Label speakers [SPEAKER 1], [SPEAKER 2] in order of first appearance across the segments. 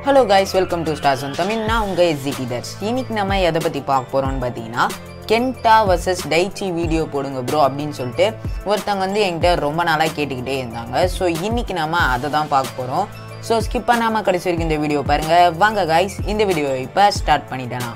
[SPEAKER 1] hello guys welcome to stars one Tamil நான் உங்கள் SGT there's இன்னைக்கு நம்ம எதை பற்றி பார்க்க போகிறோம்னு பார்த்தீங்கன்னா கென்டா வர்சஸ் டைச்சி வீடியோ போடுங்க ப்ரோ அப்படின்னு சொல்லிட்டு ஒருத்தவங்க வந்து என்கிட்ட ரொம்ப நாளாக கேட்டுக்கிட்டே இருந்தாங்க ஸோ இன்னைக்கு நம்ம அதை தான் பார்க்க போகிறோம் ஸோ ஸ்கிப் பண்ணாமல் கடைசி வரைக்கும் இந்த வீடியோ பாருங்கள் வாங்க கைஸ் இந்த வீடியோ இப்போ ஸ்டார்ட் பண்ணிட்டேனா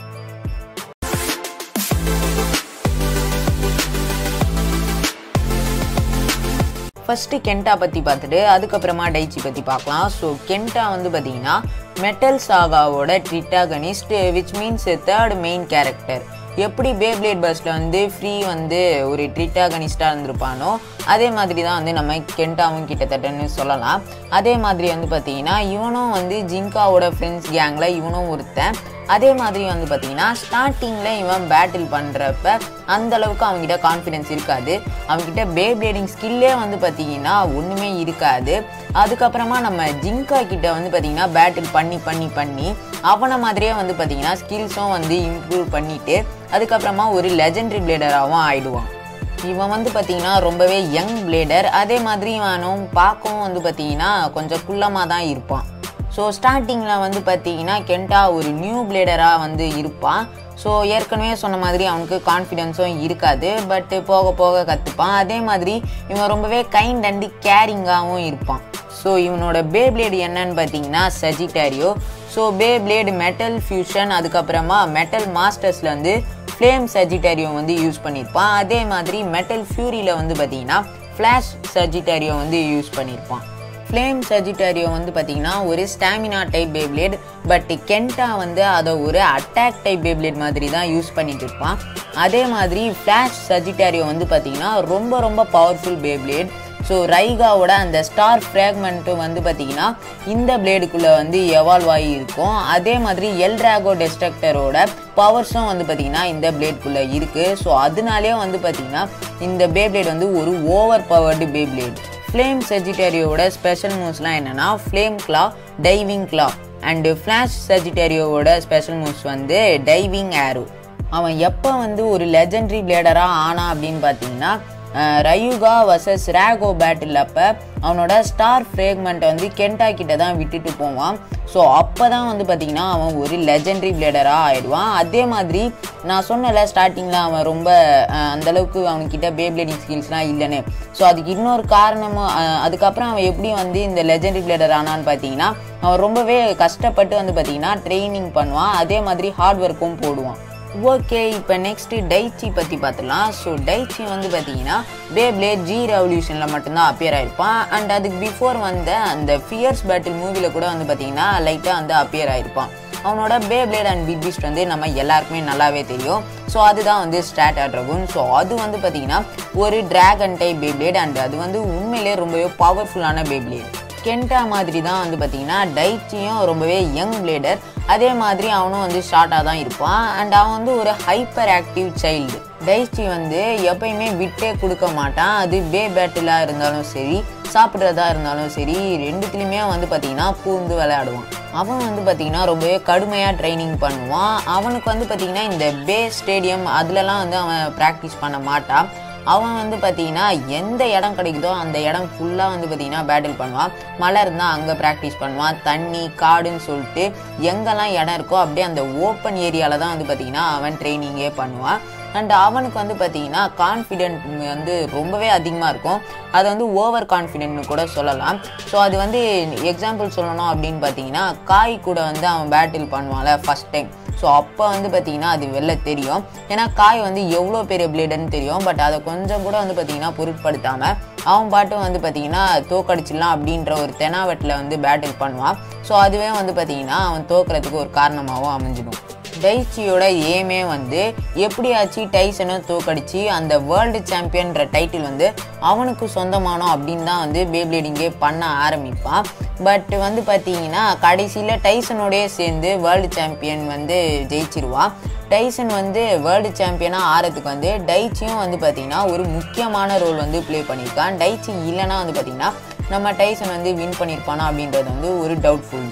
[SPEAKER 1] ஃபஸ்ட்டு கென்டா பற்றி பார்த்துட்டு அதுக்கப்புறமா டைச்சி பற்றி பார்க்கலாம் ஸோ கென்டா வந்து பார்த்தீங்கன்னா மெட்டல் சாகாவோட tritagonist which means third main character எப்படி பேப்ளேட் பஸ்ஸில் வந்து ஃப்ரீ வந்து ஒரு ட்ரிட்டாகனிஸ்டாக இருந்திருப்பானோ அதே மாதிரி தான் வந்து நம்ம கென்டாவும் கிட்டத்தட்டன்னு சொல்லலாம் அதே மாதிரி வந்து பார்த்தீங்கன்னா இவனும் வந்து ஜிங்காவோட ஃப்ரெண்ட்ஸ் கேங்கில் இவனும் ஒருத்தன் அதே மாதிரி வந்து பார்த்தீங்கன்னா ஸ்டார்டிங்கில் இவன் பேட்டில் பண்ணுறப்ப அந்த அளவுக்கு அவங்ககிட்ட கான்ஃபிடென்ஸ் இருக்காது அவங்ககிட்ட பேப்ளேடிங் ஸ்கில்லே வந்து பார்த்தீங்கன்னா ஒன்றுமே இருக்காது அதுக்கப்புறமா நம்ம ஜிங்கா கிட்ட வந்து பார்த்தீங்கன்னா பேட்டில் பண்ணி பண்ணி பண்ணி அவனை மாதிரியே வந்து பார்த்தீங்கன்னா ஸ்கில்ஸும் வந்து இம்ப்ரூவ் பண்ணிட்டு அதுக்கப்புறமா ஒரு லெஜெண்டரி பிளேடராகவும் ஆயிடுவான் இவன் வந்து பார்த்தீங்கன்னா ரொம்பவே யங் பிளேடர் அதே மாதிரி இவனும் பார்க்கவும் வந்து பார்த்தீங்கன்னா கொஞ்சம் குள்ளமாக தான் இருப்பான் ஸோ ஸ்டார்டிங்கில் வந்து பார்த்தீங்கன்னா கென்டா ஒரு நியூ பிளேடராக வந்து இருப்பான் ஸோ ஏற்கனவே சொன்ன மாதிரி அவனுக்கு கான்ஃபிடென்ஸும் இருக்காது பட்டு போக போக கற்றுப்பான் அதே மாதிரி இவன் ரொம்பவே கைண்ட் அண்டு கேரிங்காகவும் இருப்பான் ஸோ இவனோட பே பிளேடு என்னன்னு பார்த்தீங்கன்னா Sagittario so Beyblade metal fusion அதுக்கப்புறமா மெட்டல் மாஸ்டர்ஸில் வந்து ஃப்ளேம் சஜிட்டாரியோ வந்து யூஸ் பண்ணியிருப்பான் அதே மாதிரி மெட்டல் ஃபியூரியில் வந்து பார்த்தீங்கன்னா ஃப்ளாஷ் சஜிட்டாரியோ வந்து யூஸ் பண்ணியிருப்பான் ஃப்ளேம் சஜிட்டாரியோ வந்து பார்த்தீங்கன்னா ஒரு stamina type Beyblade but Kenta வந்து அதை ஒரு அட்டாக் டைப் பேப்ளேட் மாதிரி தான் யூஸ் பண்ணிட்டு இருப்பான் அதே மாதிரி ஃப்ளாஷ் சஜிட்டாரியோ வந்து பார்த்தீங்கன்னா ரொம்ப ரொம்ப பவர்ஃபுல் பேப்ளேட் ஸோ ரைகாவோட அந்த ஸ்டார் ஃப்ராக்மெண்ட்டும் வந்து பார்த்தீங்கன்னா இந்த பிளேடுக்குள்ளே வந்து எவால்வ் ஆகி இருக்கும் அதே மாதிரி எல்ட்ராகோ டெஸ்ட்ரக்டரோட பவர்ஸும் வந்து பார்த்தீங்கன்னா இந்த பிளேட்குள்ளே இருக்குது ஸோ அதனாலே வந்து பார்த்தீங்கன்னா இந்த பே பிளேட் வந்து ஒரு overpowered Beyblade flame செஜிட்டேரியோட ஸ்பெஷல் மூவ்ஸ்லாம் என்னென்னா flame claw diving claw and flash செஜிட்டேரியோவோட ஸ்பெஷல் மூவ்ஸ் வந்து டைவிங் ஆரோ அவன் எப்போ வந்து ஒரு லெஜெண்டரி பிளேடராக ஆனான் அப்படின்னு பார்த்தீங்கன்னா ரயுகா வர்சஸ் ரேகோ பேட்டில் அப்போ அவனோட ஸ்டார் ஃப்ரேக்மெண்ட்டை வந்து கென்டா கிட்ட தான் விட்டுட்டு போவான் ஸோ அப்போ தான் வந்து பார்த்திங்கன்னா அவன் ஒரு லெஜெண்டரி பிளேடராக ஆயிடுவான் அதே மாதிரி நான் சொன்னல ஸ்டார்டிங்கில் அவன் ரொம்ப அந்தளவுக்கு அவன்கிட்ட பே பிளேடிங் ஸ்கில்ஸ்லாம் இல்லைன்னு ஸோ அதுக்கு இன்னொரு காரணமும் அதுக்கப்புறம் அவன் எப்படி வந்து இந்த லெஜெண்டரி பிளேடர் ஆனான்னு பார்த்தீங்கன்னா அவன் ரொம்பவே கஷ்டப்பட்டு வந்து பார்த்திங்கன்னா ட்ரைனிங் பண்ணுவான் அதே மாதிரி ஹார்ட் ஒர்க்கும் போடுவான் ஓகே இப்போ நெக்ஸ்ட்டு டைச்சி பற்றி பார்த்துலாம் ஸோ டைச்சி வந்து பார்த்தீங்கன்னா பேப்ளேட் ஜி ரெவல்யூஷனில் மட்டும்தான் அப்பியர் ஆயிருப்பான் அண்ட் அதுக்கு பிஃபோர் வந்த அந்த ஃபியர்ஸ் பேட்டில் மூவியில் கூட வந்து பார்த்தீங்கன்னா லைட்டாக வந்து அப்பியர் ஆயிருப்பான் அவனோட Beyblade and big beast வந்து நம்ம எல்லாருக்குமே நல்லாவே தெரியும் ஸோ அதுதான் வந்து ஸ்டாட் ட்ராகன் ஸோ அது வந்து பார்த்தீங்கன்னா ஒரு dragon type Beyblade and அது வந்து உண்மையிலே ரொம்பவே பவர்ஃபுல்லான பே பிளேட் கென்டா மாதிரி தான் வந்து பார்த்தீங்கன்னா டைச்சியும் ரொம்பவே யங் பிளேடர் அதே மாதிரி அவனும் வந்து ஷார்ட்டாக தான் இருப்பான் அண்ட் அவன் வந்து ஒரு ஹைப்பர் ஆக்டிவ் சைல்டு டைச்சி வந்து எப்பயுமே விட்டே கொடுக்க மாட்டான் அது பே பேட்டிலாக இருந்தாலும் சரி சாப்பிட்றதா இருந்தாலும் சரி ரெண்டுத்துலேயுமே வந்து பார்த்திங்கன்னா பூந்து விளையாடுவான் அவன் வந்து பார்த்திங்கன்னா ரொம்பவே கடுமையாக ட்ரைனிங் பண்ணுவான் அவனுக்கு வந்து பார்த்திங்கன்னா இந்த பே ஸ்டேடியம் அதுலலாம் வந்து அவன் ப்ராக்டிஸ் பண்ண மாட்டான் அவன் வந்து பார்த்தீங்கன்னா எந்த இடம் கிடைக்குதோ அந்த இடம் ஃபுல்லாக வந்து பார்த்தீங்கன்னா பேட்டில் பண்ணுவான் மழை இருந்தால் அங்கே ப்ராக்டிஸ் பண்ணுவான் தண்ணி காடுன்னு சொல்லிட்டு எங்கெல்லாம் இடம் இருக்கோ அப்படியே அந்த ஓப்பன் ஏரியாவில் தான் வந்து பார்த்தீங்கன்னா அவன் ட்ரைனிங்கே பண்ணுவான் அண்ட் அவனுக்கு வந்து பார்த்தீங்கன்னா கான்ஃபிடென்ட் வந்து ரொம்பவே அதிகமாக இருக்கும் அது வந்து ஓவர் கான்ஃபிடென்ட்னு கூட சொல்லலாம் ஸோ அது வந்து எக்ஸாம்பிள் சொல்லணும் அப்படின்னு பார்த்தீங்கன்னா காய் கூட வந்து அவன் பேட்டில் பண்ணுவான்ல ஃபஸ்ட் டைம் ஸோ அப்போ வந்து பார்த்தீங்கன்னா அது வெளில தெரியும் ஏன்னா காய் வந்து எவ்வளோ பெரிய பிளேடுன்னு தெரியும் பட் அதை கொஞ்சம் கூட வந்து பார்த்தீங்கன்னா பொருட்படுத்தாமல் அவன் பாட்டும் வந்து பார்த்தீங்கன்னா தோக்கடிச்சிடலாம் அப்படின்ற ஒரு தெனாவட்டில் வந்து பேட்டில் பண்ணுவான் ஸோ அதுவே வந்து பார்த்தீங்கன்னா அவன் தோக்கிறதுக்கு ஒரு காரணமாகவும் அமைஞ்சிடும் டைச்சியோட ஏமே வந்து எப்படியாச்சும் டைசனை தோக்கடிச்சு அந்த வேர்ல்டு சாம்பியன்ற டைட்டில் வந்து அவனுக்கு சொந்தமானோம் அப்படின்னு தான் வந்து பேப்ளேடிங்கே பண்ண ஆரம்பிப்பான் பட் வந்து பார்த்தீங்கன்னா கடைசியில் டைசனோடய சேர்ந்து வேர்ல்டு சாம்பியன் வந்து ஜெயிச்சிருவான் டைசன் வந்து வேர்ல்டு சாம்பியனாக ஆறதுக்கு வந்து டைச்சியும் வந்து பார்த்திங்கன்னா ஒரு முக்கியமான ரோல் வந்து ப்ளே பண்ணியிருக்கான் டைச்சி இல்லைன்னா வந்து பார்த்திங்கன்னா நம்ம டைசன் வந்து வின் பண்ணியிருப்பானா அப்படின்றது வந்து ஒரு டவுட்ஃபுல் தான்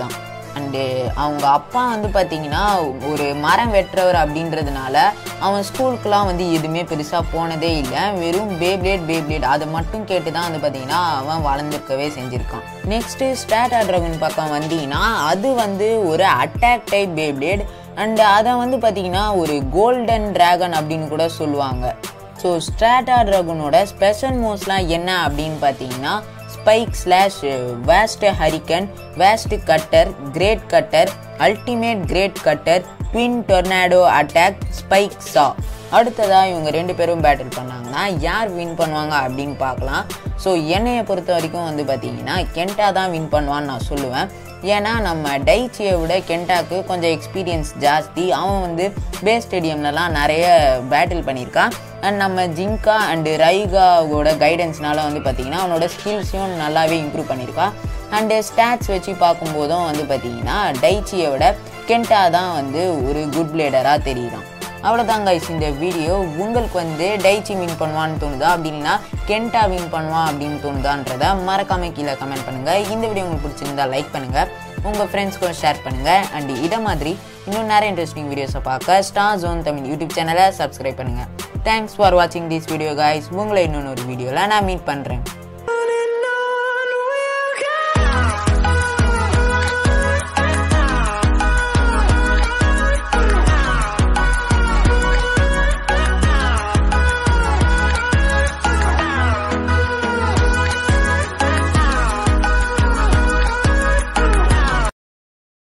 [SPEAKER 1] அண்டு அவங்க அப்பா வந்து பார்த்தீங்கன்னா ஒரு மரம் வெட்டுறவர் அப்படின்றதுனால அவன் ஸ்கூலுக்குலாம் வந்து எதுவுமே பெருசாக போனதே இல்லை வெறும் பேப்ளேட் பேப்ளேட் அதை மட்டும் கேட்டு தான் வந்து பார்த்தீங்கன்னா அவன் வளர்ந்துருக்கவே செஞ்சுருக்கான் நெக்ஸ்ட்டு ஸ்டாட்டா ட்ராகன் பக்கம் வந்தீங்கன்னா அது வந்து ஒரு அட்டாக் டைப் பேப்ளேட் அண்ட் அதை வந்து பார்த்தீங்கன்னா ஒரு கோல்டன் டிராகன் அப்படின்னு கூட சொல்லுவாங்க ஸோ ஸ்ட்ராட்டா ட்ராகனோட ஸ்பெஷல் மூவ்ஸ்லாம் என்ன அப்படின்னு பார்த்தீங்கன்னா spike slash waist hurricane waist cutter great cutter ultimate great cutter twin tornado attack spike saw அடுத்ததாக இவங்க ரெண்டு பேரும் பேட்டில் பண்ணாங்கன்னா யார் வின் பண்ணுவாங்க அப்படின்னு பார்க்கலாம் ஸோ என்னையை பொறுத்த வரைக்கும் வந்து பார்த்தீங்கன்னா கென்டா தான் வின் பண்ணுவான்னு நான் சொல்லுவேன் ஏன்னா நம்ம டைச்சியை விட கென்டாக்கு கொஞ்சம் எக்ஸ்பீரியன்ஸ் ஜாஸ்தி அவன் வந்து பே ஸ்டேடியம்லலாம் நிறைய பேட்டில் பண்ணியிருக்கான் அண்ட் நம்ம ஜிங்கா அண்டு ரைகாவோட கைடன்ஸ்னால வந்து பார்த்திங்கன்னா அவனோட ஸ்கில்ஸையும் நல்லாவே இம்ப்ரூவ் பண்ணியிருக்கான் அண்டு ஸ்டாட்ஸ் வச்சு பார்க்கும்போதும் வந்து பார்த்திங்கன்னா டைச்சியை விட கென்டா தான் வந்து ஒரு குட் பிளேடராக தெரியுறான் அவ்வளோதான் கைஸ் இந்த வீடியோ உங்களுக்கு வந்து டைச்சி வின் பண்ணுவான்னு தோணுதா அப்படின்னா கென்டா வின் பண்ணுவான் அப்படின்னு தோணுதான்றத மறக்காம கீழே கமெண்ட் பண்ணுங்கள் இந்த வீடியோ உங்களுக்கு பிடிச்சிருந்தா லைக் பண்ணுங்கள் உங்கள் ஃப்ரெண்ட்ஸ்க்கும் ஷேர் பண்ணுங்கள் அண்ட் இதை மாதிரி இன்னும் நிறைய இன்ட்ரெஸ்டிங் வீடியோஸை பார்க்க ஸ்டார் ஜோன் தமிழ் யூடியூப் சேனலை சப்ஸ்கிரைப் பண்ணுங்கள் தேங்க்ஸ் ஃபார் வாட்சிங் திஸ் வீடியோ கைஸ் உங்களை இன்னொன்று ஒரு வீடியோவில் நான் மீட் பண்ணுறேன்